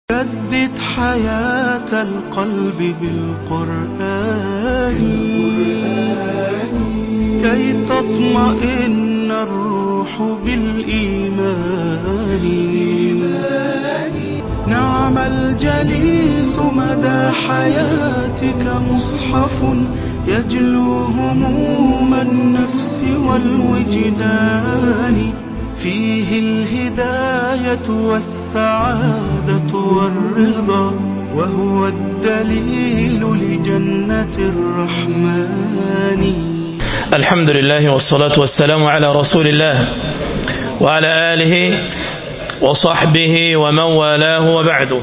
جدد حياة القلب بالقرآن كي تطمئن الروح بالإيمان نعم الجليس مدى حياتك مصحف يجلو هموم النفس والوجدان فيه الهداية والسعادة والرضا وهو الدليل لجنة الرحمن الحمد لله والصلاة والسلام على رسول الله وعلى آله وصحبه ومن والاه وبعده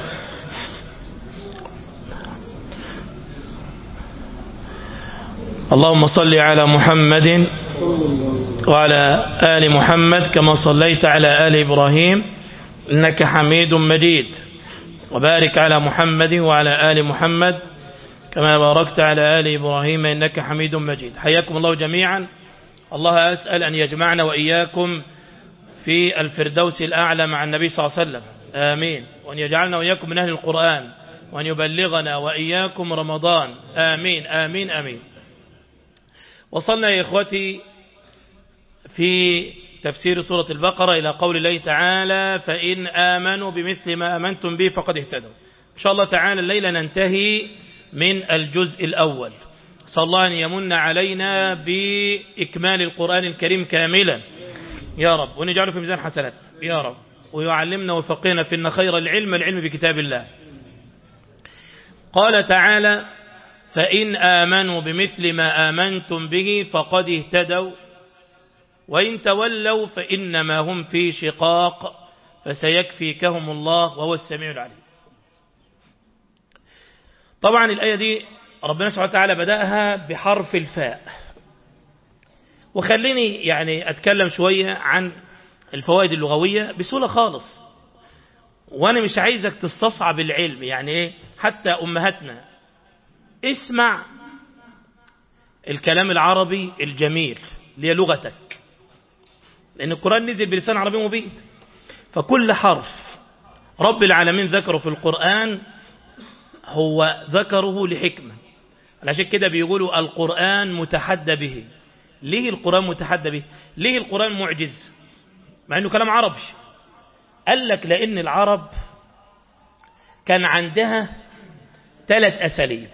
اللهم صل على محمد وعلى آل محمد كما صليت على آل إبراهيم إنك حميد مجيد وبارك على محمد وعلى آل محمد كما باركت على آل إبراهيم إنك حميد مجيد حياكم الله جميعا الله أسأل أن يجمعنا وإياكم في الفردوس الأعلى مع النبي صلى الله عليه وسلم آمين وأن يجعلنا وإياكم من أهل القرآن وأن يبلغنا وإياكم رمضان آمين آمين آمين وصلنا يا إخوتي في تفسير سورة البقرة إلى قول الله تعالى فإن آمنوا بمثل ما أمنتم به فقد اهتدوا إن شاء الله تعالى الليلة ننتهي من الجزء الأول صلى الله أن يمن علينا بإكمال القرآن الكريم كاملا يا رب ونجعله في ميزان حسنات يا رب ويعلمنا وفقنا في أن خير العلم العلم بكتاب الله قال تعالى فإن آمنوا بمثل ما آمنتم به فقد اهتدوا وإن تولوا فإنما هم في شقاق فسيكفيكهم الله وهو السميع العليم طبعا الآية دي ربنا سبحانه وتعالى بدأها بحرف الفاء وخليني يعني أتكلم شوية عن الفوائد اللغوية بسهولة خالص وأنا مش عايزك تستصعب العلم يعني إيه حتى أمهاتنا اسمع الكلام العربي الجميل اللي هي لغتك لأن القرآن نزل بلسان عربي مبين فكل حرف رب العالمين ذكره في القرآن هو ذكره لحكمة عشان كده بيقولوا القرآن متحدى به ليه القرآن متحدى به ليه القرآن معجز مع انه كلام عربي قال لك لان العرب كان عندها ثلاث اساليب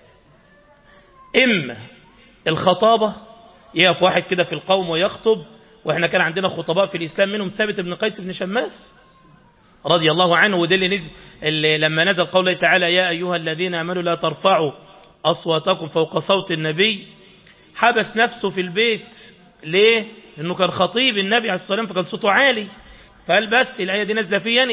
اما الخطابة يقف واحد كده في القوم ويخطب واحنا كان عندنا خطباء في الاسلام منهم ثابت بن قيس بن شماس رضي الله عنه وده اللي, نزل اللي لما نزل قوله تعالى يا أيها الذين آمنوا لا ترفعوا أصواتكم فوق صوت النبي حبس نفسه في البيت ليه؟ لأنه كان خطيب النبي عليه الصلاة والسلام فكان صوته عالي فقال بس الآية دي نازلة فيني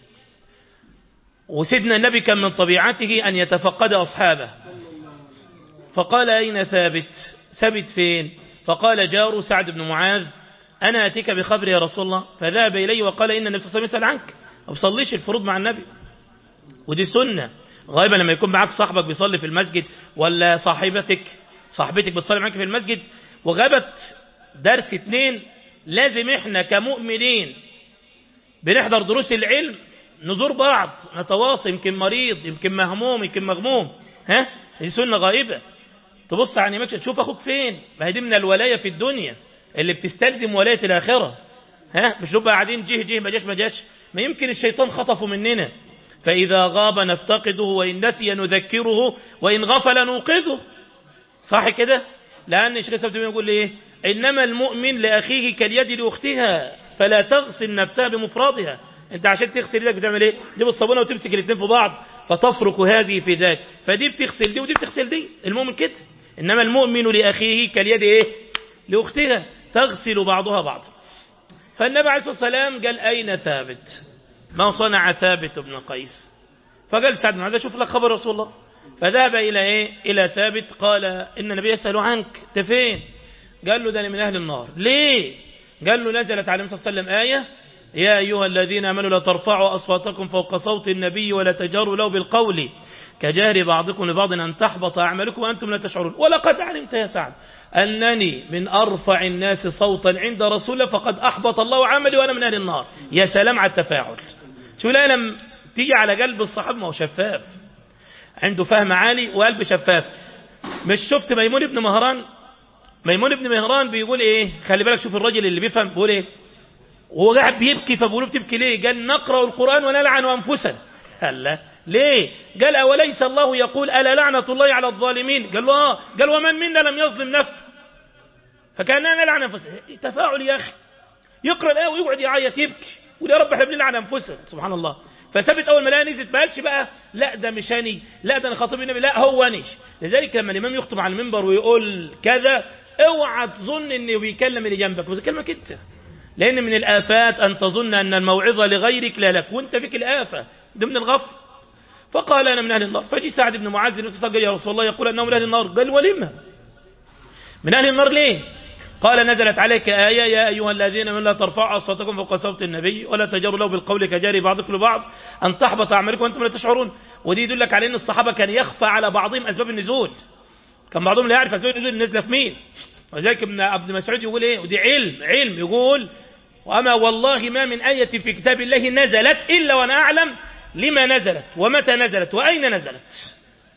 وسيدنا النبي كان من طبيعته أن يتفقد أصحابه فقال أين ثابت ثابت فين فقال جار سعد بن معاذ أنا أتيك بخبر يا رسول الله فذهب إلي وقال إن النبي صلى الله عليه وسلم يسأل عنك ما بصليش الفروض مع النبي ودي سنة غالبا لما يكون معاك صاحبك بيصلي في المسجد ولا صاحبتك صاحبتك بتصلي معاك في المسجد وغابت درس اتنين لازم احنا كمؤمنين بنحضر دروس العلم نزور بعض نتواصل يمكن مريض يمكن مهموم يمكن مغموم ها دي سنة غائبة تبص على يمك تشوف اخوك فين ما هي دي من الولاية في الدنيا اللي بتستلزم ولاية الآخرة ها مش نبقى قاعدين جه جه ما جاش ما جاش ما يمكن الشيطان خطفه مننا فإذا غاب نفتقده وإن نسي نذكره وإن غفل نوقظه صح كده لأن الشيخ سبت يقول ايه إنما المؤمن لأخيه كاليد لأختها فلا تغسل نفسها بمفردها انت عشان تغسل ايدك بتعمل ايه تجيب الصابونه وتمسك الاثنين في بعض فتفرك هذه في ذاك فدي بتغسل دي ودي بتغسل دي المؤمن كده انما المؤمن لاخيه كاليد ايه لاختها تغسل بعضها بعضا فالنبي عليه الصلاه والسلام قال اين ثابت ما صنع ثابت بن قيس فقال سعد بن عايز اشوف لك خبر رسول الله فذهب الى ايه الى ثابت قال ان النبي يسال عنك انت فين قال له ده انا من اهل النار ليه قال له نزلت عليه الصلاه والسلام ايه يا أيها الذين آمنوا لا ترفعوا أصواتكم فوق صوت النبي ولا تجاروا له بالقول كجار بعضكم لبعض أن تحبط أعمالكم وأنتم لا تشعرون ولقد علمت يا سعد أنني من أرفع الناس صوتا عند رسول فقد أحبط الله عملي وأنا من أهل النار يا سلام على التفاعل شو لا لم تيجي على قلب الصحابة ما هو شفاف عنده فهم عالي وقلب شفاف مش شفت ميمون بن مهران ميمون بن مهران بيقول ايه خلي بالك شوف الراجل اللي بيفهم بيقول ايه وهو قاعد بيبكي فبيقولوا بتبكي ليه قال نقرأ القرآن ونلعن أنفسنا قال لا ليه قال أوليس الله يقول ألا لعنة الله على الظالمين قال له آه قال ومن منا لم يظلم نفسه فكأننا نلعن أنفسنا تفاعل يا أخي يقرأ الآية ويقعد يعيط يبكي ويا رب احنا بنلعن أنفسنا سبحان الله فثبت أول ما لقى نزلت ما قالش بقى لا ده مش هني لا ده أنا خاطب النبي لا هو نيش لذلك لما الإمام يخطب على المنبر ويقول كذا اوعى تظن انه بيكلم اللي جنبك بس كلمك انت لأن من الآفات أن تظن أن الموعظة لغيرك لا لك وانت فيك الآفة ضمن الغفل فقال أنا من أهل النار فجي سعد بن معاذ النبي قال يا رسول الله يقول أنه من أهل النار قال ولما من أهل النار ليه قال نزلت عليك آية يا أيها الذين من لا ترفعوا أصواتكم فوق صوت النبي ولا تجروا له بالقول كجاري بعضكم لبعض أن تحبط أعمالكم وأنتم لا تشعرون ودي يدلك على أن الصحابة كان يخفى على بعضهم أسباب النزول كان بعضهم لا يعرف أسباب النزول النزلة في مين وذلك ابن عبد مسعود يقول إيه ودي علم علم يقول وأما والله ما من آية في كتاب الله نزلت إلا وأنا أعلم لما نزلت ومتى نزلت وأين نزلت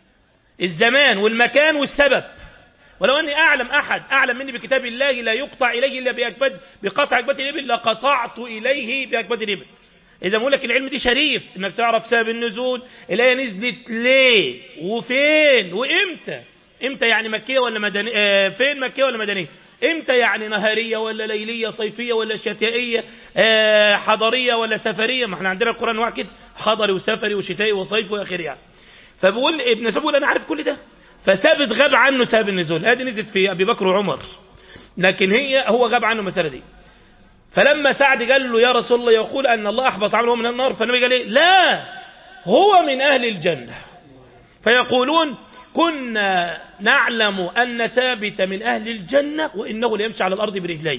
الزمان والمكان والسبب ولو أني أعلم أحد أعلم مني بكتاب الله لا يقطع إليه إلا بأكبد بقطع أكبد الإبل لقطعت إليه بأكبد الإبل إذا بقول لك العلم دي شريف إنك تعرف سبب النزول الآية نزلت ليه وفين وإمتى إمتى يعني مكية ولا مدنية آه فين مكية ولا مدنية إمتى يعني نهارية ولا ليلية صيفية ولا شتائية آه حضرية ولا سفرية ما احنا عندنا القرآن واحد حضري وسفري وشتائي وصيف وآخره يعني فبقول ابن سبول أنا عارف كل ده فثابت غاب عنه سبب النزول هذه نزلت في أبي بكر وعمر لكن هي هو غاب عنه المسألة دي فلما سعد قال له يا رسول الله يقول أن الله أحبط عمله من النار فالنبي قال إيه لا هو من أهل الجنة فيقولون كنا نعلم أن ثابت من أهل الجنة وإنه ليمشي على الأرض برجليه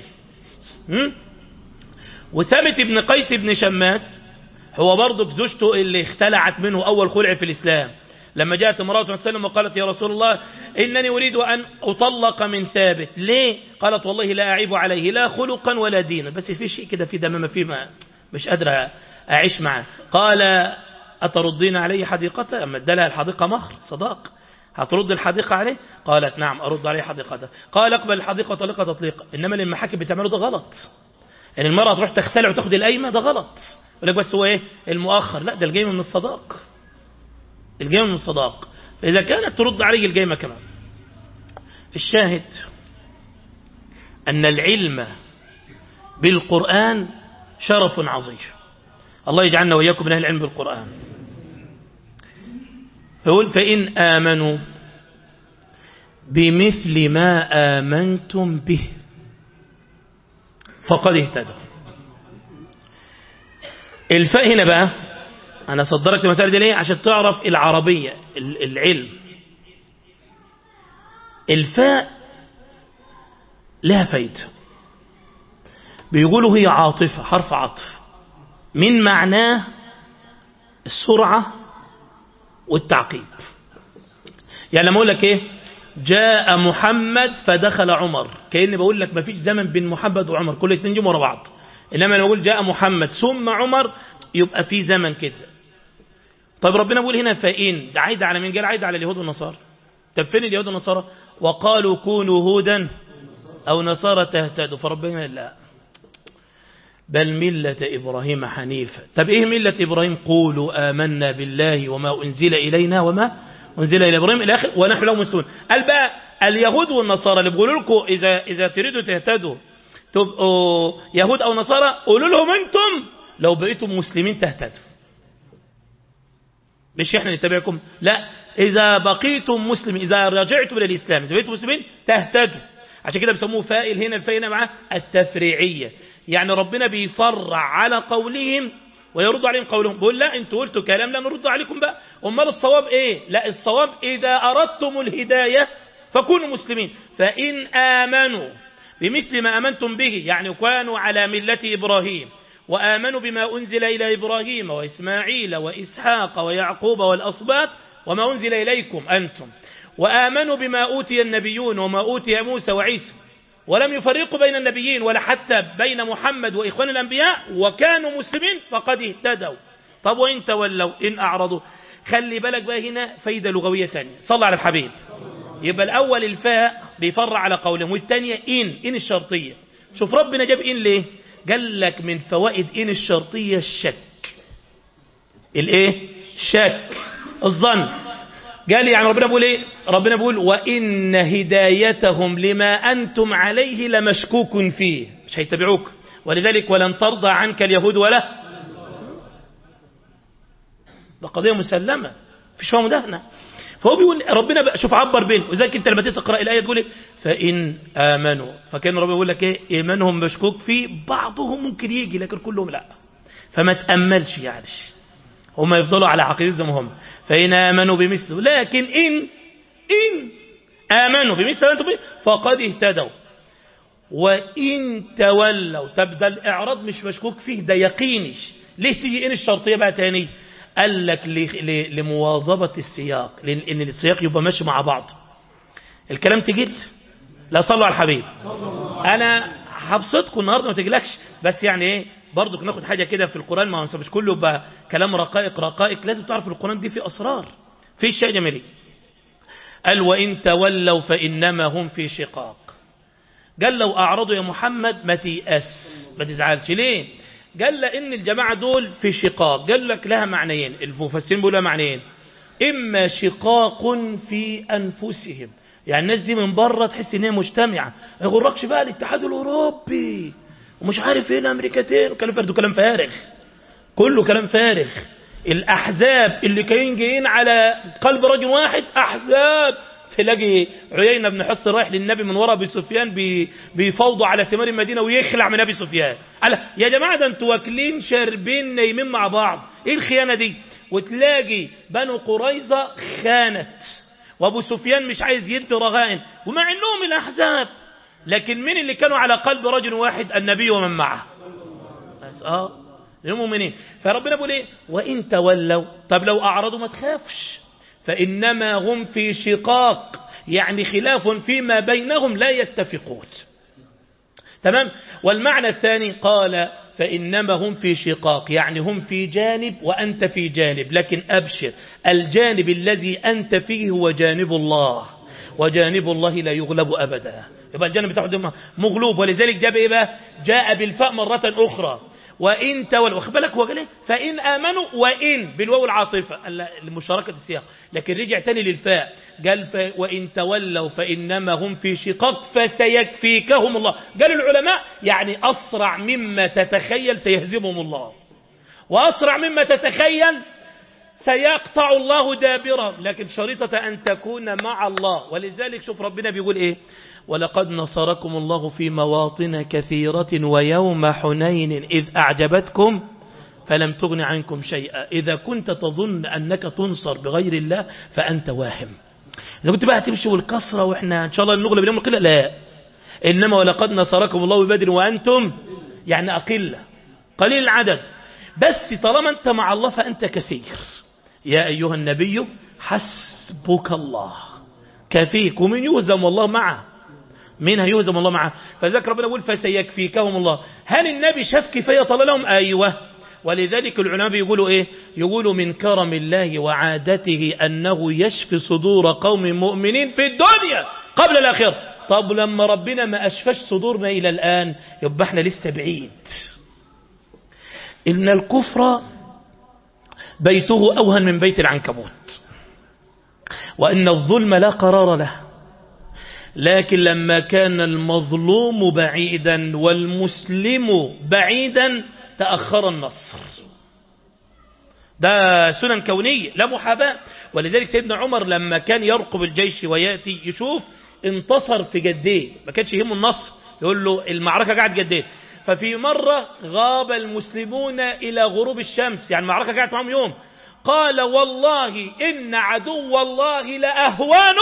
وثابت بن قيس بن شماس هو برضك زوجته اللي اختلعت منه أول خلع في الإسلام لما جاءت امرأة وسلم وقالت يا رسول الله إنني أريد أن أطلق من ثابت ليه قالت والله لا أعيب عليه لا خلقا ولا دينا بس في شيء كده في دمامة فيه ما مش قادر أعيش معه قال أتردين عليه حديقته أما ادالها الحديقة مهر صداق هترد الحديقة عليه قالت نعم أرد عليه حديقته قال اقبل الحديقة طليقة تطليقة إنما اللي المحاكم بتعمله ده غلط ان المرأة تروح تختلع وتاخد القايمة ده غلط يقول لك بس هو ايه المؤخر لا ده الجيمة من الصداق الجيمة من الصداق فإذا كانت ترد عليه الجيمة كمان الشاهد أن العلم بالقرآن شرف عظيم الله يجعلنا وإياكم من أهل العلم بالقرآن فيقول فإن آمنوا بمثل ما آمنتم به فقد اهتدوا الفاء هنا بقى أنا صدرك المسألة دي ليه عشان تعرف العربية العلم الفاء لها فايدة بيقولوا هي عاطفة حرف عطف من معناه السرعة والتعقيب يعني لما اقول لك ايه جاء محمد فدخل عمر كأني بقول لك ما فيش زمن بين محمد وعمر كل اتنين جم ورا بعض انما لما اقول جاء محمد ثم عمر يبقى في زمن كده طيب ربنا بيقول هنا فإن ده عايد على مين قال عايد على اليهود والنصارى طب فين اليهود والنصارى وقالوا كونوا هودا أو نصارى تهتدوا فربنا لا بل ملة إبراهيم حنيفة طب إيه ملة إبراهيم قولوا آمنا بالله وما أنزل إلينا وما أنزل إلى إبراهيم إلى آخر ونحن له مسلمون قال بقى اليهود والنصارى اللي بيقولوا لكم إذا, إذا تريدوا تهتدوا تبقوا يهود أو نصارى قولوا لهم أنتم لو بقيتم مسلمين تهتدوا مش احنا نتبعكم لا إذا بقيتم مسلمين إذا رجعتم إلى الإسلام إذا بقيتم مسلمين تهتدوا عشان كده بيسموه فائل هنا الفائل هنا معاه التفريعية يعني ربنا بيفرع على قولهم ويرد عليهم قولهم بيقول لا انتوا قلتوا كلام لا نرد عليكم بقى امال الصواب ايه لا الصواب اذا اردتم الهداية فكونوا مسلمين فان امنوا بمثل ما امنتم به يعني كانوا على ملة ابراهيم وآمنوا بما أنزل إلى إبراهيم وإسماعيل وإسحاق ويعقوب والأصباط وما أنزل إليكم أنتم وآمنوا بما أوتي النبيون وما أوتي موسى وعيسى ولم يفرقوا بين النبيين ولا حتى بين محمد وإخوان الأنبياء وكانوا مسلمين فقد اهتدوا طب وإن تولوا إن أعرضوا خلي بالك بقى هنا فايدة لغوية تانية صلى على الحبيب يبقى الأول الفاء بيفرع على قولهم والتانية إن إن الشرطية شوف ربنا جاب إن ليه قال لك من فوائد إن الشرطية الشك الإيه شك الظن قال يعني ربنا بيقول إيه ربنا بيقول وإن هدايتهم لما أنتم عليه لمشكوك فيه مش هيتبعوك ولذلك ولن ترضى عنك اليهود ولا ده قضية مسلمة فيش فيها مدهنة فهو بيقول ربنا بقى شوف عبر بينه وذلك انت لما تقرا الايه تقول إيه؟ فان امنوا فكان ربنا يقول لك ايه ايمانهم مشكوك فيه بعضهم ممكن يجي لكن كلهم لا فما تاملش يعني هم يفضلوا على عقيدتهم زي ما هم فان امنوا بمثله لكن ان ان امنوا بمثل انتم به فقد اهتدوا وان تولوا تبدا الاعراض مش مشكوك فيه ده يقيني ليه تيجي ان الشرطيه بقى تاني قال لك لمواظبة السياق لأن السياق يبقى ماشي مع بعض الكلام تجيل لا صلوا على الحبيب أنا هبسطكم النهاردة ما تجيلكش بس يعني إيه برضو ناخد حاجة كده في القرآن ما مش كله يبقى كلام رقائق رقائق لازم تعرف القرآن دي في أسرار في شيء جميل قال وإن تولوا فإنما هم في شقاق قال لو أعرضوا يا محمد ما تيأس ما تزعلش ليه قال لأن الجماعة دول في شقاق قال لك لها معنيين المفسرين بيقولوا لها معنيين إما شقاق في أنفسهم يعني الناس دي من بره تحس إن هي مجتمعة ما يغركش بقى الاتحاد الأوروبي ومش عارف ايه الأمريكتين وكلام فارغ كلام فارغ كله كلام فارغ الأحزاب اللي كاين جايين على قلب رجل واحد أحزاب تلاقي عيينة بن حص رايح للنبي من وراء ابي سفيان بي بيفوضوا على ثمار المدينة ويخلع من ابي سفيان قال يا جماعة ده انتوا واكلين شاربين نايمين مع بعض ايه الخيانة دي وتلاقي بنو قريظة خانت وابو سفيان مش عايز يدي رغائن ومع انهم الاحزاب لكن مين اللي كانوا على قلب رجل واحد النبي ومن معه بس اه للمؤمنين فربنا بيقول ايه وان تولوا طب لو اعرضوا ما تخافش فإنما هم في شقاق يعني خلاف فيما بينهم لا يتفقون تمام والمعنى الثاني قال فإنما هم في شقاق يعني هم في جانب وأنت في جانب لكن أبشر الجانب الذي أنت فيه هو جانب الله وجانب الله لا يغلب أبدا يبقى الجانب بتاعه مغلوب ولذلك جاء إيه بقى جاء بالفاء مرة أخرى وإن تولوا واخد بالك هو قال ايه فإن آمنوا وإن بالواو العاطفة لمشاركة السياق لكن رجع تاني للفاء قال ف... وإن تولوا فإنما هم في شقاق فسيكفيكهم الله قال العلماء يعني أسرع مما تتخيل سيهزمهم الله وأسرع مما تتخيل سيقطع الله دابرهم لكن شريطة أن تكون مع الله ولذلك شوف ربنا بيقول إيه ولقد نصركم الله في مواطن كثيرة ويوم حنين إذ أعجبتكم فلم تغن عنكم شيئا إذا كنت تظن أنك تنصر بغير الله فأنت واهم إذا كنت بقى تمشي والكسرة وإحنا إن شاء الله نغلب اليوم القلة لا إنما ولقد نصركم الله ببدر وأنتم يعني أقلة قليل العدد بس طالما أنت مع الله فأنت كثير يا أيها النبي حسبك الله كفيك ومن يهزم الله معه مين هيهزم الله معه فذلك ربنا يقول فسيكفيكهم الله هل النبي شاف كفاية طال لهم أيوة ولذلك العلماء بيقولوا إيه يقولوا من كرم الله وعادته أنه يشفي صدور قوم مؤمنين في الدنيا قبل الآخرة طب لما ربنا ما أشفش صدورنا إلى الآن يبقى احنا لسه بعيد إن الكفر بيته أوهن من بيت العنكبوت وأن الظلم لا قرار له لكن لما كان المظلوم بعيدا والمسلم بعيدا تأخر النصر ده سنن كونية لا محاباة ولذلك سيدنا عمر لما كان يرقب الجيش ويأتي يشوف انتصر في جدين ما كانش يهمه النصر يقول له المعركة قاعد جدين ففي مرة غاب المسلمون إلى غروب الشمس يعني المعركة قاعدة معهم يوم قال والله إن عدو الله لأهوان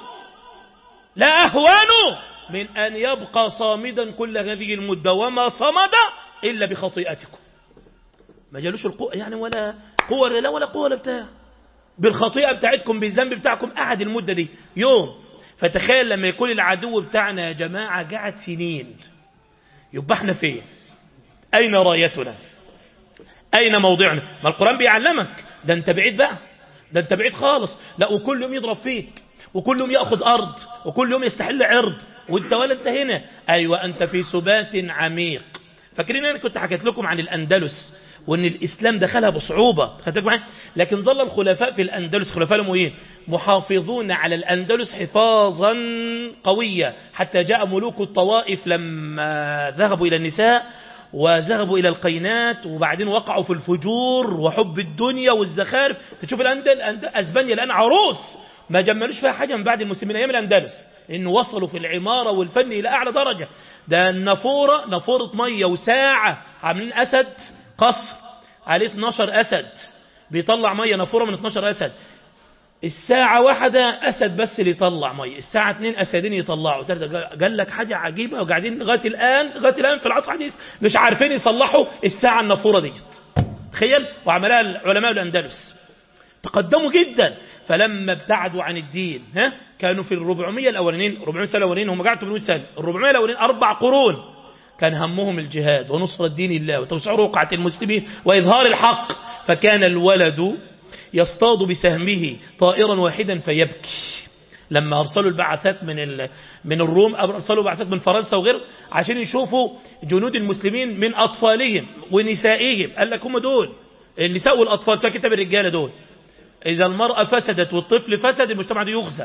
لأهوان من أن يبقى صامدا كل هذه المدة وما صمد إلا بخطيئتكم ما جالوش القوة يعني ولا قوة لا ولا قوة ولا بتاع بالخطيئة بتاعتكم بالذنب بتاعكم قعد المدة دي يوم فتخيل لما يكون العدو بتاعنا يا جماعة قعد سنين يبقى احنا فين أين رايتنا أين موضعنا ما القرآن بيعلمك ده أنت بعيد بقى ده أنت بعيد خالص لا وكل يوم يضرب فيك وكل يوم يأخذ أرض وكل يوم يستحل عرض وانت ولا انت هنا أيوة أنت في سبات عميق فاكرين أنا كنت حكيت لكم عن الأندلس وان الاسلام دخلها بصعوبة خدتك معايا لكن ظل الخلفاء في الاندلس خلفاء لهم ايه محافظون على الاندلس حفاظا قويا حتى جاء ملوك الطوائف لما ذهبوا الى النساء وذهبوا الى القينات وبعدين وقعوا في الفجور وحب الدنيا والزخارف تشوف الاندل اسبانيا الان عروس ما جملوش فيها حاجه من بعد المسلمين ايام الاندلس انه وصلوا في العماره والفن الى اعلى درجه ده النافوره نافوره ميه وساعه عاملين اسد قصر عليه 12 أسد بيطلع مية نافورة من 12 أسد الساعة واحدة أسد بس اللي يطلع مية الساعة اتنين أسدين يطلعوا قال لك حاجة عجيبة وقاعدين لغاية الآن لغاية الآن في العصر الحديث مش عارفين يصلحوا الساعة النافورة ديت تخيل وعملها العلماء الأندلس تقدموا جدا فلما ابتعدوا عن الدين ها كانوا في الربعمية الأولانيين 400 سنة الأولانيين هم قعدوا 800 سنة الربعمية الأولانيين أربع قرون كان همهم الجهاد ونصرة دين الله وتوسع رقعة المسلمين وإظهار الحق فكان الولد يصطاد بسهمه طائرا واحدا فيبكي لما أرسلوا البعثات من من الروم أرسلوا بعثات من فرنسا وغيره عشان يشوفوا جنود المسلمين من أطفالهم ونسائهم قال لك هم دول النساء والأطفال ساكتة بالرجالة دول إذا المرأة فسدت والطفل فسد المجتمع ده يخزى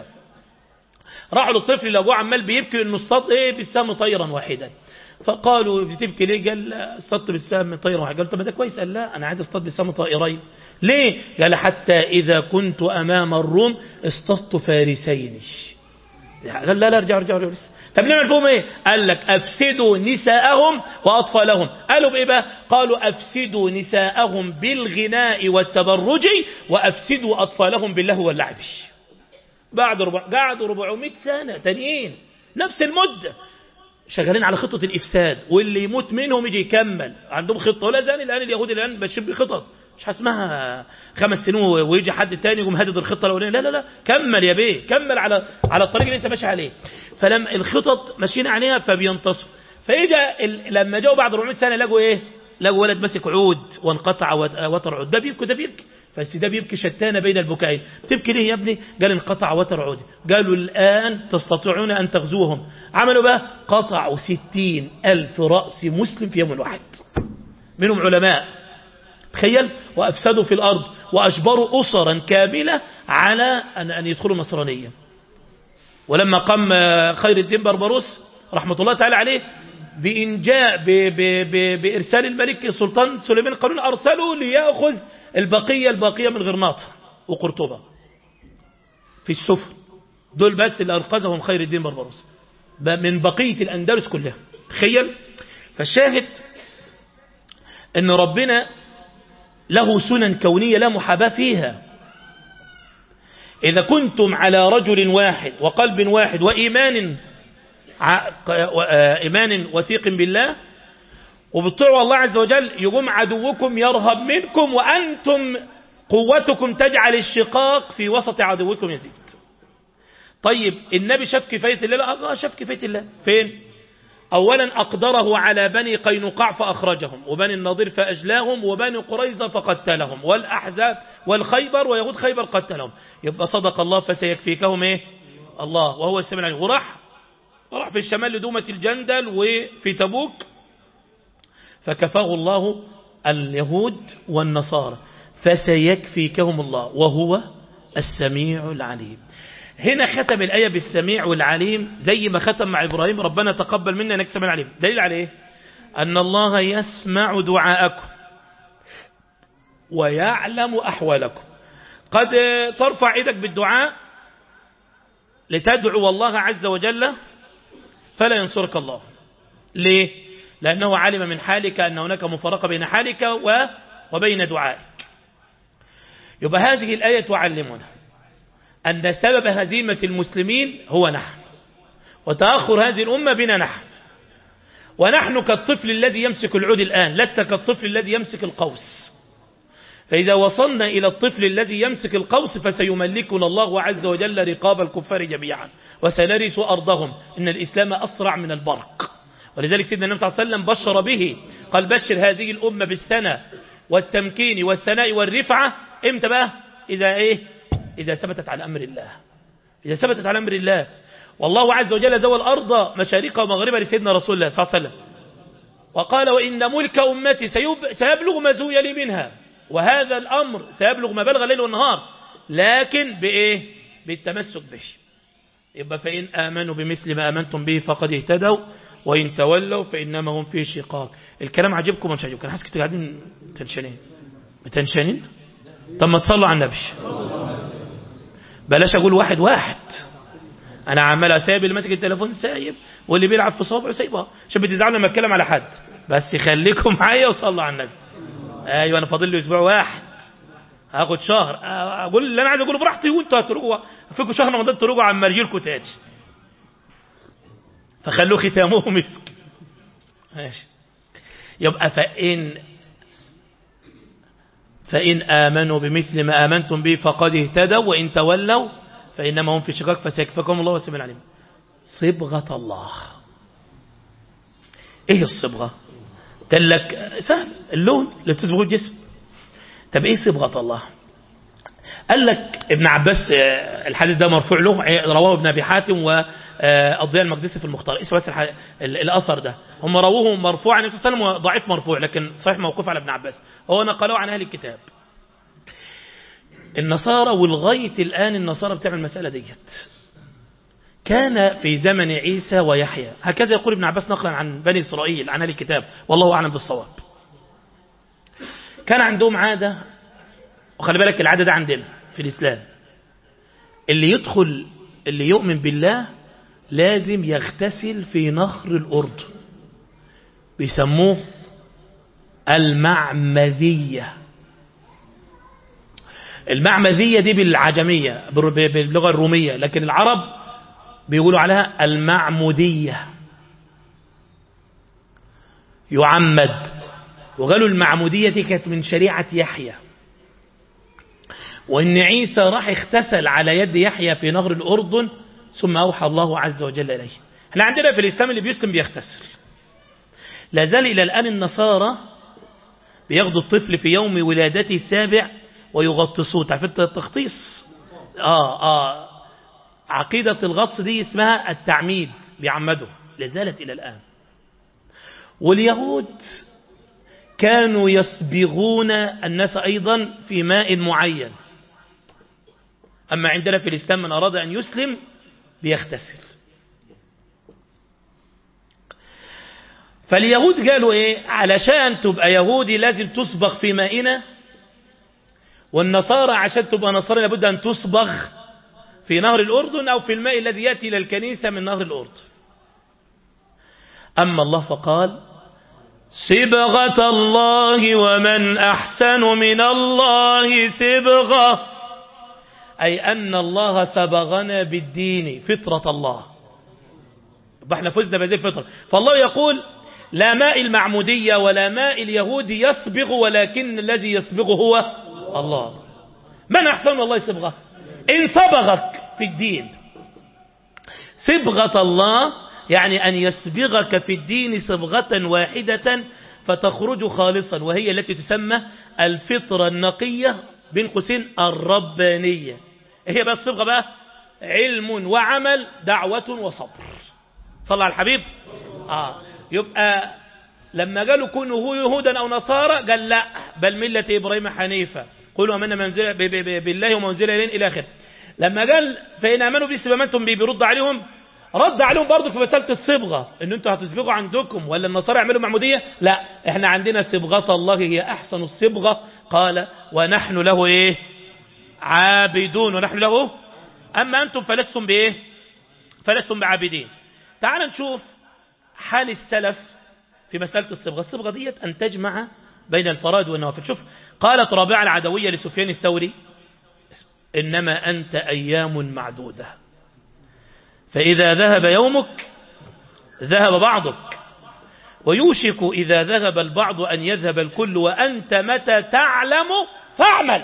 راحوا للطفل اللي أبوه عمال بيبكي إنه اصطاد إيه بالسهم طيرا واحدا فقالوا بتبكي ليه قال اصطدت بالسهم طيرا واحد قال طب ده كويس قال لا انا عايز اصطاد بالسهم طائرين ليه قال حتى اذا كنت امام الروم اصطدت فارسين قال لا لا ارجعوا ارجعوا لسه طب نعمل فيهم ايه قال لك افسدوا نساءهم واطفالهم قالوا بايه بقى قالوا افسدوا نساءهم بالغناء والتبرج وافسدوا اطفالهم باللهو واللعب بعد ربع قعدوا 400 سنه تانيين نفس المده شغالين على خطة الإفساد واللي يموت منهم يجي يكمل عندهم خطة ولا زال الآن اليهود الآن ماشيين بخطط مش اسمها خمس سنين ويجي حد تاني يقوم هدد الخطة الأولانية لا لا لا كمل يا بيه كمل على على الطريق اللي أنت ماشي عليه فلما الخطط ماشيين عليها فبينتصروا فيجي لما جاوا بعد 400 سنة لقوا إيه لقوا ولد ماسك عود وانقطع وتر عود ده بيبكي ده بيبكي بس ده بيبكي شتان بين البكائين تبكي ليه يا ابني قال انقطع وتر عود قالوا الآن تستطيعون أن تغزوهم عملوا بقى قطعوا ستين ألف رأس مسلم في يوم واحد منهم علماء تخيل وأفسدوا في الأرض وأجبروا أسرا كاملة على أن, أن يدخلوا النصرانية ولما قام خير الدين بربروس رحمة الله تعالى عليه بإنجاء ب ب ب بإرسال الملك السلطان سليمان القانون أرسله ليأخذ البقية الباقية من غرناطة وقرطبة في السفن دول بس اللي أنقذهم خير الدين بربروس من بقية الأندلس كلها تخيل فالشاهد أن ربنا له سنن كونية لا محاباة فيها إذا كنتم على رجل واحد وقلب واحد وإيمان إيمان وثيق بالله وبتطيعوا الله عز وجل يقوم عدوكم يرهب منكم وأنتم قوتكم تجعل الشقاق في وسط عدوكم يزيد طيب النبي شاف كفاية الله لا شاف كفاية الله فين أولا أقدره على بني قينقاع فأخرجهم وبني النضير فأجلاهم وبني قريظة فقتلهم والأحزاب والخيبر ويهود خيبر قتلهم يبقى صدق الله فسيكفيكهم إيه الله وهو السميع العليم وراح راح في الشمال لدومة الجندل وفي تبوك فكفاه الله اليهود والنصارى فسيكفيكهم الله وهو السميع العليم هنا ختم الآية بالسميع والعليم زي ما ختم مع إبراهيم ربنا تقبل منا انك سميع العليم دليل عليه أن الله يسمع دعاءكم ويعلم أحوالكم قد ترفع يدك بالدعاء لتدعو الله عز وجل فلا ينصرك الله ليه لأنه علم من حالك أن هناك مفارقة بين حالك وبين دعائك يبقى هذه الآية تعلمنا أن سبب هزيمة المسلمين هو نحن وتأخر هذه الأمة بنا نحن ونحن كالطفل الذي يمسك العود الآن لست كالطفل الذي يمسك القوس فإذا وصلنا إلى الطفل الذي يمسك القوس فسيملكنا الله عز وجل رقاب الكفار جميعا وسنرث أرضهم إن الإسلام أسرع من البرق ولذلك سيدنا النبي صلى الله عليه وسلم بشر به قال بشر هذه الأمة بالسنة والتمكين والثناء والرفعة امتى بقى إذا إيه إذا ثبتت على أمر الله إذا ثبتت على أمر الله والله عز وجل زوى الأرض مشارقها ومغربها لسيدنا رسول الله صلى الله عليه وسلم وقال وإن ملك أمتي سيب سيبلغ ما زوي لي منها وهذا الأمر سيبلغ ما بلغ الليل والنهار لكن بإيه بالتمسك به يبقى فإن آمنوا بمثل ما آمنتم به فقد اهتدوا وإن تولوا فإنما هم في شقاق الكلام عجبكم مش عجبكم أنا حاسس كنتوا قاعدين تنشنين متنشنين طب ما تصلوا على النبي بلاش أقول واحد واحد أنا عمال سايب اللي ماسك التليفون سايب واللي بيلعب في صوابعه سايبها عشان بتزعلوا لما اتكلم على حد بس خليكم معايا وصلوا على النبي ايوه انا فاضل لي اسبوع واحد هاخد شهر اقول اللي انا عايز اقوله براحتي وانتوا هتروحوا فيكم شهر رمضان تروحوا عن مرجلكم تاني فخلوه ختامه مسك ماشي يبقى فإن فإن آمنوا بمثل ما آمنتم به فقد اهتدوا وإن تولوا فإنما هم في شقاق فسيكفكم الله والسميع العليم صبغة الله ايه الصبغة قال لك سهل اللون اللي تصبغه الجسم طب ايه صبغة الله قال لك ابن عباس الحديث ده مرفوع له رواه ابن ابي حاتم والضياء المقدسي في المختار اسمه بس الاثر ده هم رووه مرفوع عن النبي صلى الله عليه وسلم وضعيف مرفوع لكن صحيح موقوف على ابن عباس هو نقلوه عن اهل الكتاب النصارى والغاية الآن النصارى بتعمل المسألة ديت كان في زمن عيسى ويحيى هكذا يقول ابن عباس نقلا عن بني إسرائيل عن أهل الكتاب والله أعلم بالصواب كان عندهم عادة وخلي بالك العادة ده عندنا في الإسلام اللي يدخل اللي يؤمن بالله لازم يغتسل في نهر الأردن بيسموه المعمذية المعمذية دي بالعجمية باللغة الرومية لكن العرب بيقولوا عليها المعمودية يعمد وقالوا المعمودية دي كانت من شريعة يحيى وإن عيسى راح اغتسل على يد يحيى في نهر الأردن ثم أوحى الله عز وجل إليه احنا عندنا في الإسلام اللي بيسلم بيغتسل لا زال إلى الآن النصارى بياخدوا الطفل في يوم ولادته السابع ويغطسوه تعرف انت التغطيس آه آه عقيدة الغطس دي اسمها التعميد بيعمدوا لازالت إلى الآن واليهود كانوا يصبغون الناس أيضا في ماء معين أما عندنا في الإسلام من أراد أن يسلم بيغتسل فاليهود قالوا إيه علشان تبقى يهودي لازم تصبغ في مائنا والنصارى عشان تبقى نصارى لابد أن تصبغ في نهر الأردن أو في الماء الذي يأتي إلى الكنيسة من نهر الأردن أما الله فقال صبغة الله ومن أحسن من الله صبغة أي أن الله سبغنا بالدين فطرة الله احنا فزنا بهذه الفطرة فالله يقول لا ماء المعمودية ولا ماء اليهود يصبغ ولكن الذي يصبغ هو الله من أحسن من الله صبغة إن صبغك في الدين صبغة الله يعني أن يصبغك في الدين صبغة واحدة فتخرج خالصا وهي التي تسمى الفطرة النقية بين قوسين الربانية هي بقى الصبغة بقى علم وعمل دعوة وصبر صلى على الحبيب آه يبقى لما قالوا كونوا يهودا أو نصارى قال لا بل ملة إبراهيم حنيفة قولوا أمنا منزل بالله ومنزل إلين إلى آخره لما قال فإن آمنوا بي سبمنتم بي بيرد عليهم رد عليهم برضه في مسألة الصبغة ان انتوا هتصبغوا عندكم ولا النصارى يعملوا معمودية لا احنا عندنا صبغة الله هي احسن الصبغة قال ونحن له ايه عابدون ونحن له اما انتم فلستم بايه فلستم بعابدين تعال نشوف حال السلف في مسألة الصبغة الصبغة ديت ان تجمع بين الفرائض والنوافل شوف قالت رابعة العدوية لسفيان الثوري إنما أنت أيام معدودة فإذا ذهب يومك ذهب بعضك ويوشك إذا ذهب البعض أن يذهب الكل وأنت متى تعلم فاعمل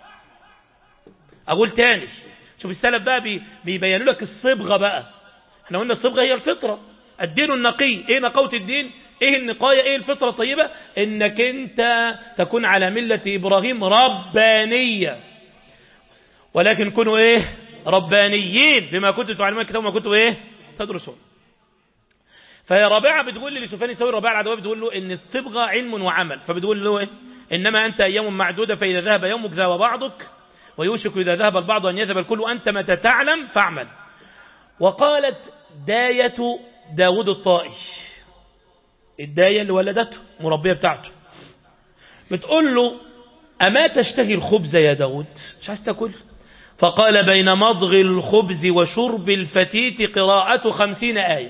أقول تاني شوف السلف بقى بيبينوا لك الصبغة بقى احنا قلنا الصبغة هي الفطرة الدين النقي ايه نقوة الدين ايه النقاية ايه الفطرة الطيبة انك انت تكون على ملة ابراهيم ربانية ولكن كونوا ايه ربانيين بما كنتم تعلمون الكتاب وما كنتم ايه تدرسون فهي رابعة بتقول لي لسفيان الثوري الرابعة العدوية بتقول له ان الصبغة علم وعمل فبتقول له ايه انما انت ايام معدودة فاذا ذهب يومك ذهب بعضك ويوشك اذا ذهب البعض ان يذهب الكل وانت متى تعلم فاعمل وقالت داية داود الطائي الداية اللي ولدته مربية بتاعته بتقول له أما تشتهي الخبز يا داود مش عايز تاكل فقال بين مضغ الخبز وشرب الفتيت قراءة خمسين آية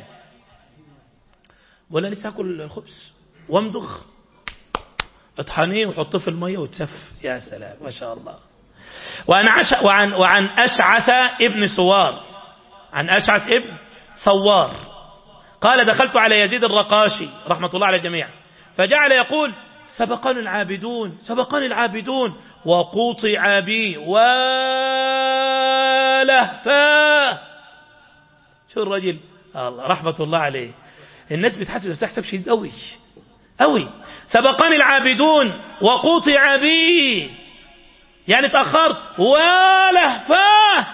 ولا لسه أكل الخبز وامضغ اطحنيه وحطه في المية وتسف يا سلام ما شاء الله وعن, عش وعن, وعن أشعث ابن سوار عن أشعث ابن صوار قال دخلت على يزيد الرقاشي رحمة الله على الجميع فجعل يقول سبقني العابدون سبقني العابدون وقطع بي ولهفاه شو الرجل الله رحمة الله عليه الناس بتحسب نفسها حساب شديد قوي قوي سبقني العابدون وقطع بي يعني تأخرت ولهفاه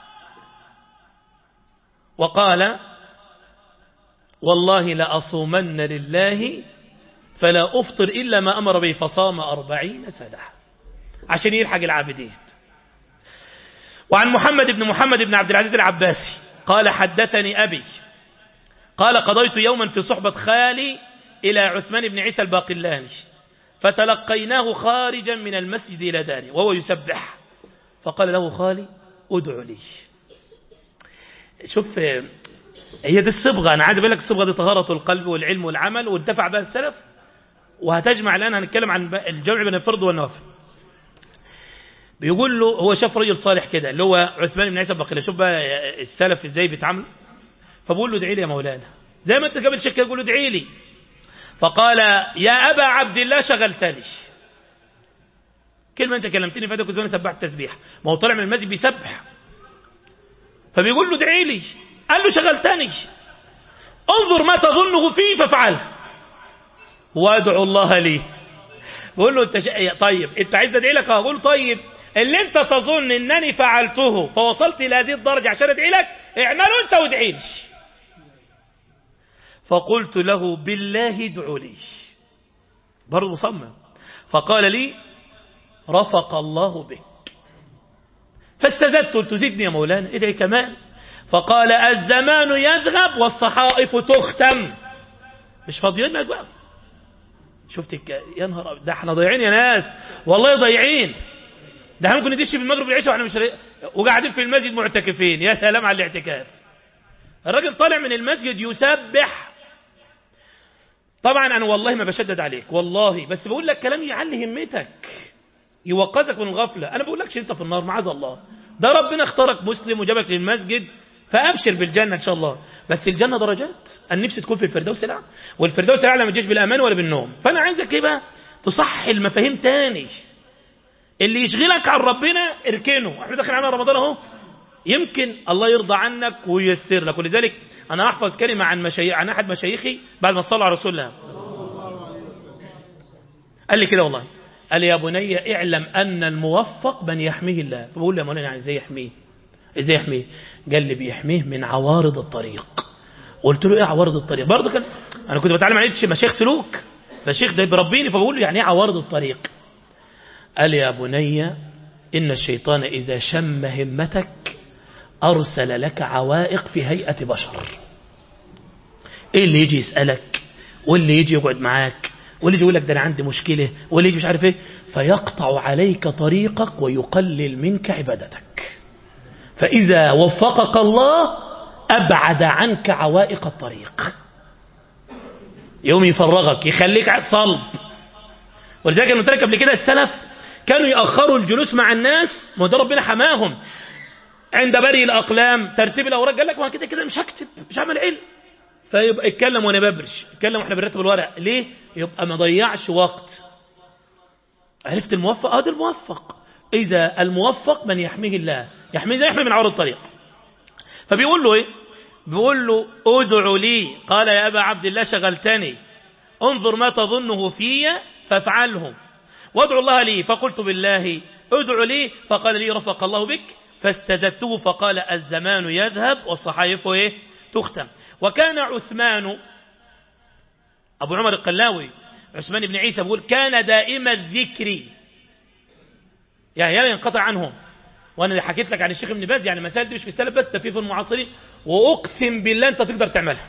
وقال والله لأصومن لله فلا أفطر إلا ما أمر به فصام أربعين سنة عشان يلحق العابدين وعن محمد بن محمد بن عبد العزيز العباسي قال حدثني أبي قال قضيت يوما في صحبة خالي إلى عثمان بن عيسى الباقلاني فتلقيناه خارجا من المسجد إلى داره وهو يسبح فقال له خالي ادعو لي شوف هي دي الصبغة أنا عايز أقول لك الصبغة دي طهارة القلب والعلم والعمل وانتفع بها السلف وهتجمع الآن هنتكلم عن الجمع بين الفرض والنوافل بيقول له هو شاف رجل صالح كده اللي هو عثمان بن عيسى البقيلي شوف بقى السلف ازاي بيتعامل فبقول له ادعي لي يا مولانا زي ما انت قبل شك يقول له ادعي لي فقال يا ابا عبد الله شغلتني كلمه انت كلمتني فاتك زمان سبحت تسبيح ما هو طالع من المسجد بيسبح فبيقول له ادعي لي قال له شغلتني انظر ما تظنه فيه فافعله وادعو الله لي بقول له انت ش... طيب انت عايز ادعي لك اقول طيب اللي انت تظن انني فعلته فوصلت الى هذه الدرجه عشان ادعي لك اعمله انت وادعي لي فقلت له بالله ادعو لي برضه مصمم فقال لي رفق الله بك فاستزدت قلت زدني يا مولانا ادعي كمان فقال الزمان يذهب والصحائف تختم مش فاضيين لك بقى شفت الك... يا نهار ده احنا ضايعين يا ناس والله ضايعين ده احنا ممكن ندش في المغرب والعشاء واحنا مش وقاعدين في المسجد معتكفين يا سلام على الاعتكاف الراجل طالع من المسجد يسبح طبعا انا والله ما بشدد عليك والله بس بقول لك كلام يعلي همتك يوقظك من الغفله انا بقول لكش انت في النار معاذ الله ده ربنا اختارك مسلم وجابك للمسجد فابشر بالجنه ان شاء الله بس الجنه درجات النفس تكون في الفردوس الاعلى والفردوس الاعلى ما تجيش بالامان ولا بالنوم فانا عايزك ايه بقى تصحي المفاهيم تاني اللي يشغلك عن ربنا اركنه احنا داخلين على رمضان اهو يمكن الله يرضى عنك وييسر لك ولذلك انا احفظ كلمه عن مشايخ عن احد مشايخي بعد ما صلى على رسول الله قال لي كده والله قال لي يا بني اعلم ان الموفق من يحميه الله فبقول له يا مولانا يعني ازاي يحميه ازاي يحميه قال لي بيحميه من عوارض الطريق قلت له ايه عوارض الطريق برضه كان انا كنت بتعلم عن مشايخ سلوك مشايخ ده بيربيني فبقول له يعني ايه عوارض الطريق قال يا بني ان الشيطان اذا شم همتك ارسل لك عوائق في هيئه بشر ايه اللي يجي يسالك واللي يجي يقعد معاك واللي يجي يقول لك ده انا عندي مشكله واللي يجي مش عارف ايه فيقطع عليك طريقك ويقلل منك عبادتك فإذا وفقك الله أبعد عنك عوائق الطريق يوم يفرغك يخليك صلب ولذلك أنا قلت لك قبل كده السلف كانوا يأخروا الجلوس مع الناس ما ده ربنا حماهم عند بري الأقلام ترتيب الأوراق قال لك ما كده كده مش هكتب مش هعمل علم فيبقى اتكلم وانا ببرش اتكلم واحنا بنرتب الورق ليه يبقى ما ضيعش وقت عرفت الموفق اه ده الموفق إذا الموفق من يحميه الله يحميه زي يحمي من عور الطريق فبيقول له إيه بيقول له ادعو لي قال يا أبا عبد الله شغلتني انظر ما تظنه في فافعله وادعو الله لي فقلت بالله ادعو لي فقال لي رفق الله بك فاستزدته فقال الزمان يذهب والصحائف ايه تختم وكان عثمان أبو عمر القلاوي عثمان بن عيسى بيقول كان دائم الذكر يعني لا ينقطع عنهم وانا اللي حكيت لك عن الشيخ ابن باز يعني مسائل دي مش في السلف بس ده في في المعاصرين واقسم بالله انت تقدر تعملها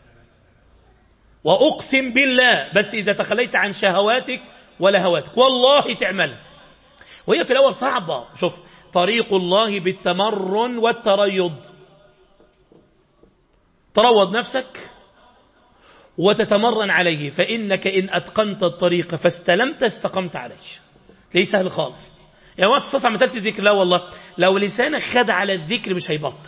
واقسم بالله بس اذا تخليت عن شهواتك ولهواتك والله تعملها وهي في الاول صعبه شوف طريق الله بالتمرن والتريض تروض نفسك وتتمرن عليه فإنك إن أتقنت الطريق فاستلمت استقمت عليه ليه سهل خالص يا ما تستصع مسألة الذكر لا والله لو لسانك خد على الذكر مش هيبطل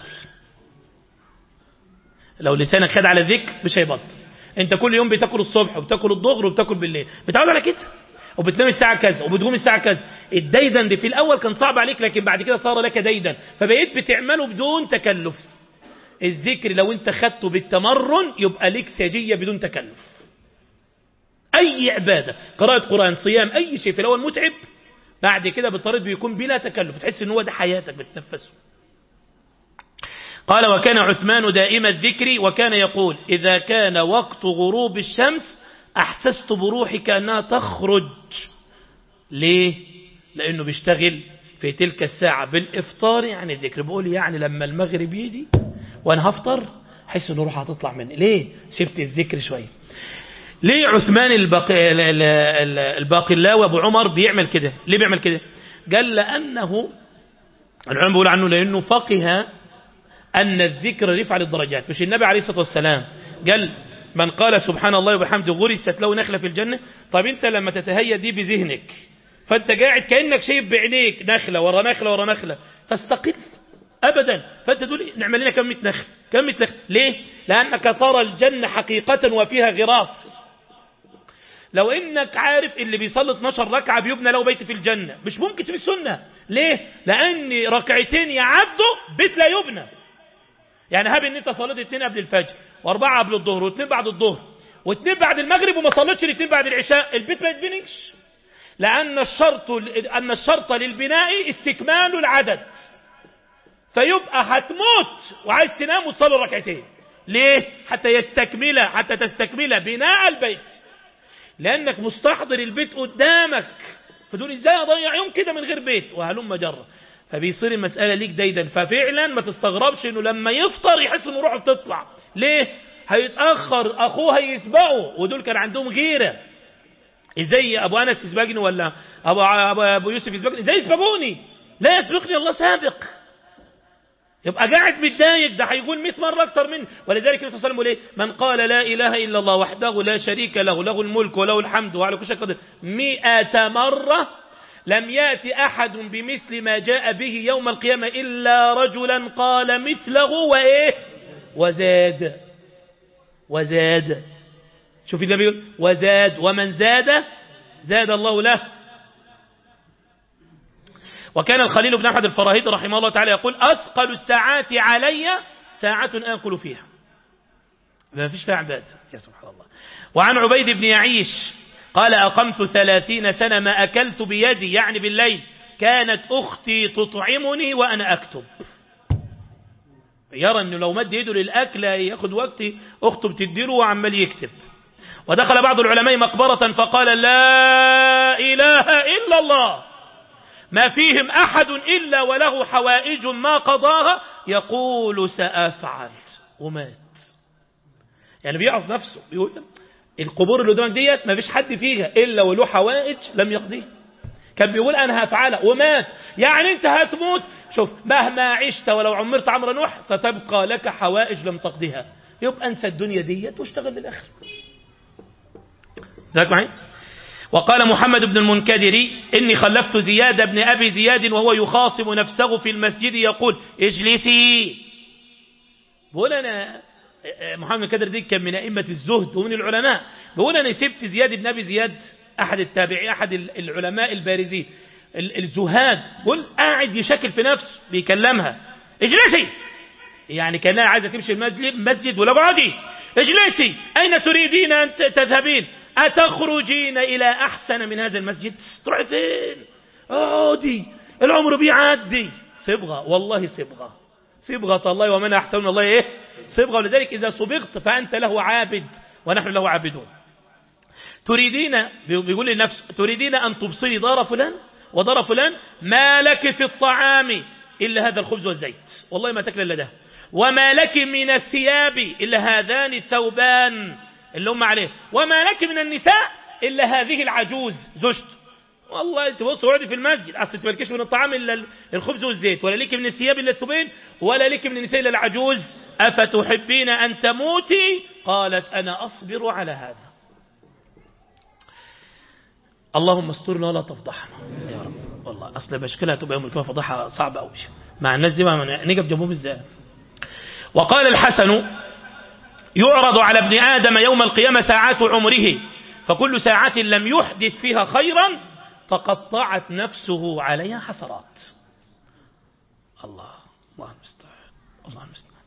لو لسانك خد على الذكر مش هيبطل انت كل يوم بتاكل الصبح وبتاكل الظهر وبتاكل بالليل متعود على كده وبتنام الساعة كذا وبتقوم الساعة كذا الديدن دي في الأول كان صعب عليك لكن بعد كده صار لك ديدن فبقيت بتعمله بدون تكلف الذكر لو انت خدته بالتمرن يبقى لك سجية بدون تكلف أي عبادة قراءة قرآن صيام أي شيء في الأول متعب بعد كده بالطريق بيكون بلا تكلف تحس ان هو ده حياتك بتنفسه قال وكان عثمان دائم الذكر وكان يقول إذا كان وقت غروب الشمس أحسست بروحي كأنها تخرج ليه؟ لأنه بيشتغل في تلك الساعة بالإفطار عن الذكر بقول يعني لما المغرب يجي وأنا هفطر حس أنه روح هتطلع مني ليه؟ سبت الذكر شوية ليه عثمان الباقي الباقلاوي أبو عمر بيعمل كده ليه بيعمل كده قال لأنه العلماء بيقول عنه لأنه فقه أن الذكر رفع للدرجات مش النبي عليه الصلاة والسلام قال من قال سبحان الله وبحمده غرست له نخلة في الجنة طب انت لما تتهيأ دي بذهنك فانت قاعد كأنك شايف بعينيك نخلة ورا نخلة ورا نخلة تستقل أبدا فانت تقول نعمل لنا كم مئة نخل كم مئة نخل ليه لأنك ترى الجنة حقيقة وفيها غراس لو انك عارف اللي بيصلي 12 ركعة بيبنى له بيت في الجنة مش ممكن تسيب السنة ليه لأن ركعتين يعدوا بيت لا يبنى يعني هاب ان انت صليت اثنين قبل الفجر واربعه قبل الظهر واثنين بعد الظهر واثنين بعد المغرب وما صليتش الاثنين بعد العشاء البيت ما يتبنيش لان الشرط ان الشرط للبناء استكمال العدد فيبقى هتموت وعايز تنام وتصلي ركعتين ليه حتى يستكمل حتى تستكمل بناء البيت لانك مستحضر البيت قدامك فتقول ازاي اضيع يوم كده من غير بيت وهلم جره فبيصير المسألة ليك دايدا ففعلا ما تستغربش انه لما يفطر يحس انه روحه بتطلع ليه هيتأخر اخوه هيسبقه ودول كان عندهم غيرة ازاي ابو انس يسبقني ولا ابو, أبو, أبو يوسف يسبقني ازاي يسبقوني لا يسبقني الله سابق يبقى قاعد متضايق ده هيقول 100 مرة أكتر منه ولذلك النبي صلى الله عليه وسلم ليه من قال لا إله إلا الله وحده لا شريك له له الملك وله الحمد وعلى كل شيء قدير 100 مرة لم يأتي أحد بمثل ما جاء به يوم القيامة إلا رجلا قال مثله وإيه وزاد وزاد شوف النبي يقول وزاد ومن زاد زاد الله له وكان الخليل بن أحمد الفراهيد رحمه الله تعالى يقول أثقل الساعات علي ساعة آكل فيها ما فيش فيها عباد يا سبحان الله وعن عبيد بن يعيش قال أقمت ثلاثين سنة ما أكلت بيدي يعني بالليل كانت أختي تطعمني وأنا أكتب يرى أنه لو مد يده للأكل ياخد وقت أخته بتديله وعمال يكتب ودخل بعض العلماء مقبرة فقال لا إله إلا الله ما فيهم أحد إلا وله حوائج ما قضاها يقول سأفعل ومات يعني بيعظ نفسه بيقول القبور اللي قدامك ديت ما فيش حد فيها إلا وله حوائج لم يقضيها كان بيقول أنا هفعلها ومات يعني أنت هتموت شوف مهما عشت ولو عمرت عمر نوح ستبقى لك حوائج لم تقضيها يبقى انسى الدنيا ديت واشتغل للآخر ذاك معي وقال محمد بن المنكدر إني خلفت زياد بن أبي زياد وهو يخاصم نفسه في المسجد يقول اجلسي بقول أنا محمد المنكدر دي كان من أئمة الزهد ومن العلماء بقول أنا سبت زياد بن أبي زياد أحد التابعين أحد العلماء البارزين الزهاد بقول قاعد يشكل في نفسه بيكلمها اجلسي يعني كانها عايزه تمشي المسجد ولا اقعدي اجلسي اين تريدين ان تذهبين اتخرجين الى احسن من هذا المسجد تروحي فين اقعدي العمر بيعدي صبغه والله صبغه صبغه الله ومن احسن من الله ايه صبغه ولذلك اذا صبغت فانت له عابد ونحن له عابدون تريدين بيقول لنفسه تريدين ان تبصري دار فلان ودار فلان ما لك في الطعام الا هذا الخبز والزيت والله ما تاكل الا ده وما لك من الثياب إلا هذان الثوبان اللي هم عليه وما لك من النساء إلا هذه العجوز زوجته والله تبص اقعدي في المسجد اصل تملكش من الطعام الا الخبز والزيت ولا لك من الثياب الا الثوبين ولا لك من النساء الا العجوز افتحبين ان تموتي قالت انا اصبر على هذا اللهم استرنا ولا تفضحنا يا رب والله اصل مشكلة تبقى يوم القيامه فضحها صعبه قوي مع الناس دي ما نقف جنبهم ازاي وقال الحسن يعرض على ابن آدم يوم القيامة ساعات عمره فكل ساعة لم يحدث فيها خيرا تقطعت نفسه عليها حسرات الله الله المستعان الله المستعان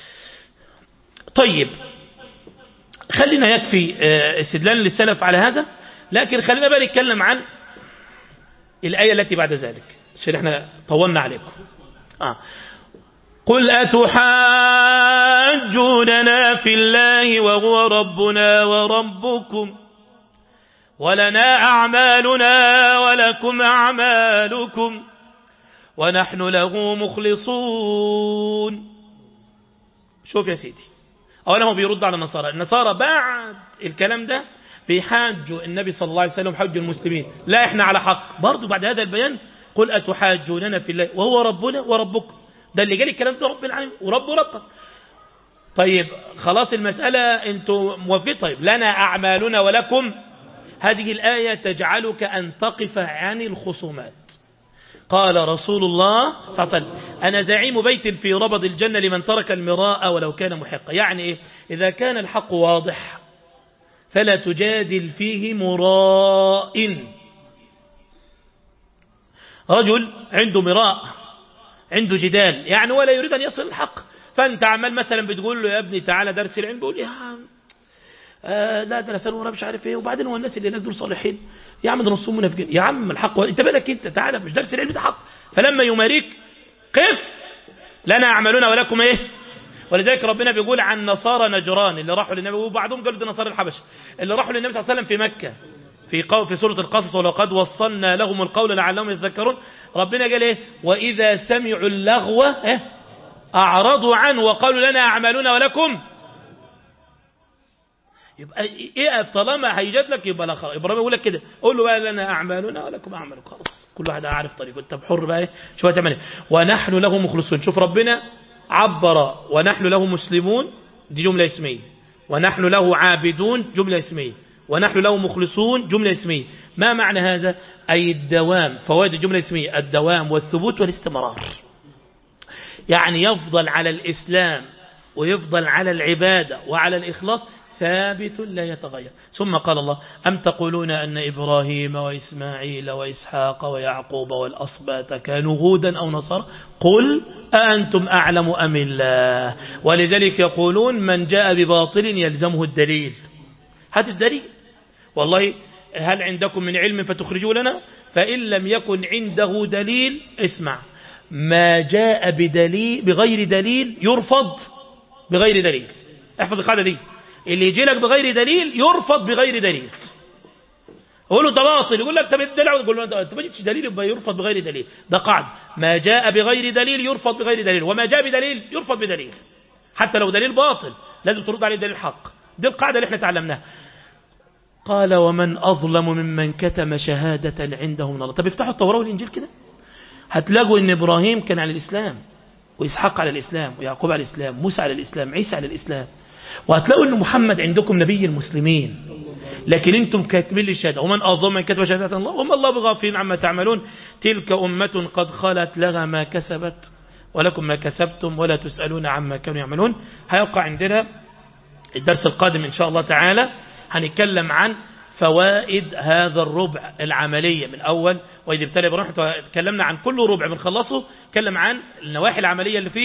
طيب خلينا يكفي استدلال للسلف على هذا لكن خلينا بقى نتكلم عن الآية التي بعد ذلك عشان احنا طولنا عليكم آه. قل أتحاجوننا في الله وهو ربنا وربكم ولنا أعمالنا ولكم أعمالكم ونحن له مخلصون شوف يا سيدي أولا هو بيرد على النصارى النصارى بعد الكلام ده بيحاجوا النبي صلى الله عليه وسلم حج المسلمين لا احنا على حق برضو بعد هذا البيان قل أتحاجوننا في الله وهو ربنا وربكم ده اللي جالي الكلام ده رب العالمين ورب ربك طيب خلاص المسألة انتوا موافقين طيب لنا أعمالنا ولكم هذه الآية تجعلك أن تقف عن الخصومات قال رسول الله صلى الله عليه وسلم أنا زعيم بيت في ربض الجنة لمن ترك المراء ولو كان محقا يعني إيه؟ إذا كان الحق واضح فلا تجادل فيه مراء رجل عنده مراء عنده جدال يعني ولا يريد أن يصل الحق فأنت عمال مثلا بتقول له يا ابني تعالى درس العلم بيقول يا عم آه لا ده انا مش عارف ايه وبعدين هو الناس اللي هناك دول صالحين يا عم ده نصهم منافقين يا عم الحق انت بالك انت تعالى مش درس العلم ده حق فلما يماريك قف لنا اعمالنا ولكم ايه ولذلك ربنا بيقول عن نصارى نجران اللي راحوا للنبي وبعضهم قالوا ده نصارى الحبشه اللي راحوا للنبي صلى الله عليه وسلم في مكه في قول في سورة القصص ولقد وصلنا لهم القول لعلهم يتذكرون ربنا قال ايه وإذا سمعوا اللغو إيه؟ أعرضوا عنه وقالوا لنا أعمالنا ولكم يبقى ايه طالما هيجاد لك يبقى لا خلاص ابراهيم يقول لك كده قول له بقى لنا اعمالنا ولكم اعمالكم خلاص كل واحد عارف طريقه انت حر بقى ايه شو هتعمل ايه ونحن له مخلصون شوف ربنا عبر ونحن له مسلمون دي جمله اسميه ونحن له عابدون جمله اسميه ونحن له مخلصون جملة اسمية ما معنى هذا أي الدوام فوائد الجملة الاسمية الدوام والثبوت والاستمرار يعني يفضل على الإسلام ويفضل على العبادة وعلى الإخلاص ثابت لا يتغير ثم قال الله أم تقولون أن إبراهيم وإسماعيل وإسحاق ويعقوب والأصبات كانوا هودا أو نصارى قل أأنتم أعلم أم الله ولذلك يقولون من جاء بباطل يلزمه الدليل هات الدليل والله هل عندكم من علم فتخرجوا لنا فإن لم يكن عنده دليل اسمع ما جاء بدليل بغير دليل يرفض بغير دليل احفظ القاعدة دي اللي يجي لك بغير دليل يرفض بغير دليل قول له ده باطل يقول لك طب الدليل يقول له انت ما جبتش دليل يبقى يرفض بغير دليل ده قاعده ما جاء بغير دليل يرفض بغير دليل وما جاء بدليل يرفض بدليل حتى لو دليل باطل لازم ترد عليه دليل حق دي القاعده اللي احنا تعلمناها قال ومن أظلم ممن كتم شهادة عنده من الله طب افتحوا التوراة والإنجيل كده هتلاقوا ان إبراهيم كان على الإسلام وإسحاق على الإسلام ويعقوب على الإسلام موسى على الإسلام عيسى على الإسلام وهتلاقوا ان محمد عندكم نبي المسلمين لكن انتم كاتبين الشهاده ومن اظلم من كتب شهاده الله وما الله بغافلين عما تعملون تلك امه قد خلت لها ما كسبت ولكم ما كسبتم ولا تسالون عما كانوا يعملون هيقع عندنا الدرس القادم ان شاء الله تعالى هنتكلم عن فوائد هذا الربع العملية من أول وإذ ابتلى إبراهيم تكلمنا عن كل ربع بنخلصه تكلم عن النواحي العملية اللي فيه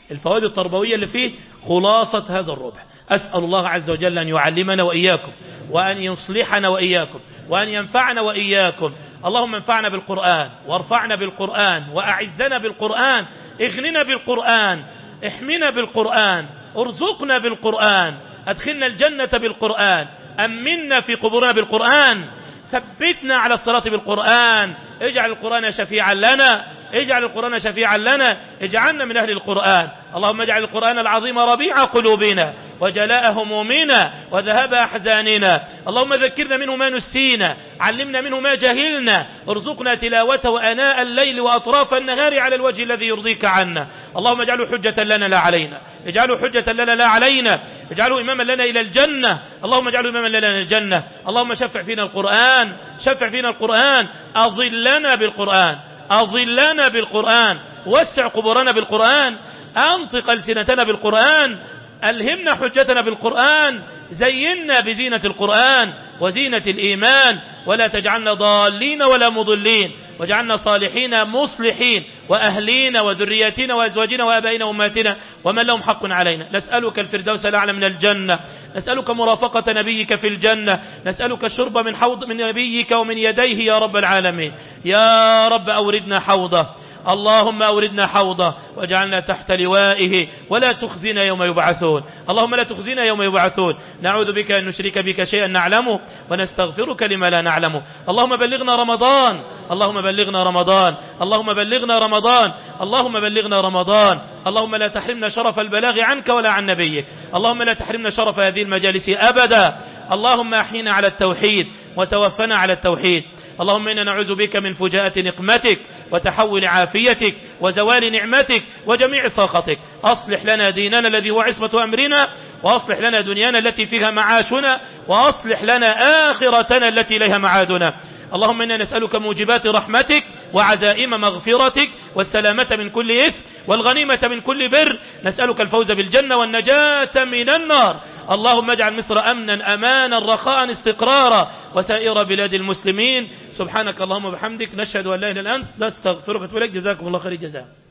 الفوائد التربوية اللي فيه خلاصة هذا الربع أسأل الله عز وجل أن يعلمنا وإياكم وأن يصلحنا وإياكم وأن ينفعنا وإياكم اللهم انفعنا بالقرآن وارفعنا بالقرآن وأعزنا بالقرآن اغننا بالقرآن احمنا بالقرآن ارزقنا بالقرآن أدخلنا الجنة بالقرآن أمنا في قبورنا بالقرآن ثبتنا على الصلاة بالقرآن اجعل القرآن شفيعا لنا اجعل القرآن شفيعا لنا اجعلنا من أهل القرآن اللهم اجعل القرآن العظيم ربيع قلوبنا وجلاء همومنا وذهاب أحزاننا اللهم ذكرنا منه ما نسينا علمنا منه ما جهلنا ارزقنا تلاوته أناء الليل وأطراف النهار على الوجه الذي يرضيك عنا اللهم اجعله حجة لنا لا علينا اجعله حجة لنا لا علينا اجعله إماما لنا إلى الجنة اللهم اجعله إماما لنا إلى الجنة اللهم شفع فينا القرآن شفع فينا القرآن أظلنا بالقرآن أظلنا بالقرآن وسع قبورنا بالقرآن أنطق ألسنتنا بالقرآن ألهمنا حجتنا بالقرآن زينا بزينة القرآن وزينة الإيمان ولا تجعلنا ضالين ولا مضلين واجعلنا صالحين مصلحين وأهلين وذرياتنا وأزواجنا وأبائنا وأماتنا ومن لهم حق علينا نسألك الفردوس الأعلى من الجنة نسألك مرافقة نبيك في الجنة نسألك الشرب من حوض من نبيك ومن يديه يا رب العالمين يا رب أوردنا حوضه اللهم أوردنا حوضه واجعلنا تحت لوائه ولا تخزنا يوم يبعثون اللهم لا تخزنا يوم يبعثون نعوذ بك أن نشرك بك شيئا نعلمه ونستغفرك لما لا نعلمه اللهم بلغنا رمضان اللهم بلغنا رمضان اللهم بلغنا رمضان اللهم بلغنا رمضان اللهم لا تحرمنا شرف البلاغ عنك ولا عن نبيك اللهم لا تحرمنا شرف هذه المجالس أبدا اللهم أحينا على التوحيد وتوفنا على التوحيد اللهم إنا نعوذ بك من فجاءة نقمتك وتحول عافيتك وزوال نعمتك وجميع سخطك أصلح لنا ديننا الذي هو عصمة أمرنا وأصلح لنا دنيانا التي فيها معاشنا وأصلح لنا آخرتنا التي إليها معادنا اللهم إنا نسألك موجبات رحمتك وعزائم مغفرتك والسلامة من كل إثم والغنيمة من كل بر نسألك الفوز بالجنة والنجاة من النار اللهم اجعل مصر أمنا أمانا رخاء استقرارا وسائر بلاد المسلمين سبحانك اللهم وبحمدك نشهد أن لا إله إلا أنت نستغفرك وتبارك جزاكم الله خير الجزاء